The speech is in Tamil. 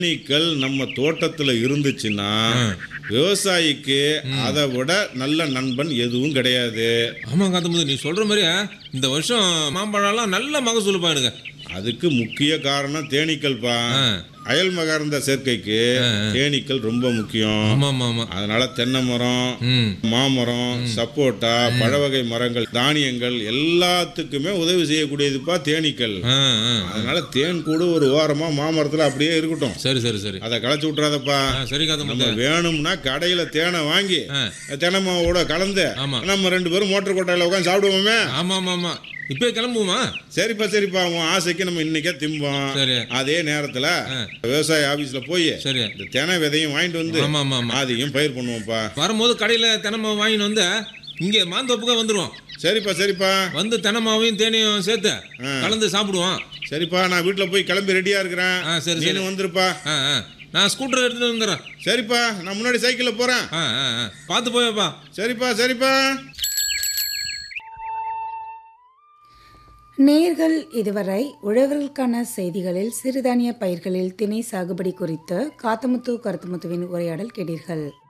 தேனீக்கள் நம்ம தோட்டத்துல இருந்துச்சுன்னா விவசாயிக்கு அதை விட நல்ல நண்பன் எதுவும் கிடையாது ஆமா காத்தமுது நீ சொல்ற மாதிரியே இந்த வருஷம் மாம்பழம்லாம் நல்ல மகசூல் பாருங்க அதுக்கு முக்கிய காரணம் தேனீக்கள்ப்பா ஆ. அயல் மகர்ந்த சேர்க்கைக்கு தேனீக்கள் ரொம்ப முக்கியம் ஆமா ஆமா ஆமா அதனால தென்னை மரம் ம் மாமரம் சப்போட்டா பழவகை மரங்கள் தானியங்கள் எல்லாத்துக்குமே உதவி செய்யக்கூடியதுப்பா தேனீக்கள் ஆ ஆ அதனால தேன் கூட ஒரு ஓரமா மாமரத்துல அப்படியே இருக்கட்டும் சரி சரி சரி அதை களைச்சு விட்றாதப்பா ஆ சரி காத்தமுது நம்ம வேணும்னா கடையில தேனை வாங்கி ஆ தென்னை மாவோட கலந்து ஆமா. நம்ம ரெண்டு பேரும் மோட்டர் கொட்டையில உட்காந்து சாப்பிடுவோமே ஆமா ஆமா ஆமா இப்போ கிளம்புவோமா சரிப்பா சரிப்பா உன் ஆசைக்கு நம்ம இன்னைக்கே திம்போம் சரி அதே நேரத்துல விவசாய ஆபீஸ்ல போய் சரி இந்த தெனை விதையும் வாங்கிட்டு வந்து ஆமா ஆமா ஆமா அதையும் பயிர் பண்ணுவோம்ப்பா வரும்போது கடையில் தென்னமாவு வாங்கின்னு வந்து இங்கே மாந்தோப்புக்கு வந்துடுவோம் சரிப்பா சரிப்பா வந்து தென்னமாவையும் தேனையும் சேர்த்து கலந்து சாப்பிடுவோம் சரிப்பா நான் வீட்டுல போய் கிளம்பி ரெடியா இருக்கிறேன் ஆ சரி சரி நீனு வந்துருப்பா ஆ ஆ நான் ஸ்கூட்டர் எடுத்துட்டு வந்துடுறேன் சரிப்பா நான் முன்னாடி சைக்கிள்ல போறேன் ஆ ஆ ஆ பார்த்து போயப்பா சரிப்பா சரிப்பா நேர்கள் இதுவரை உழவர்களுக்கான செய்திகளில் சிறுதானிய பயிர்களில் திணை சாகுபடி குறித்து காத்தமுத்து கருத்துமுத்துவின் உரையாடல் கேட்டீர்கள்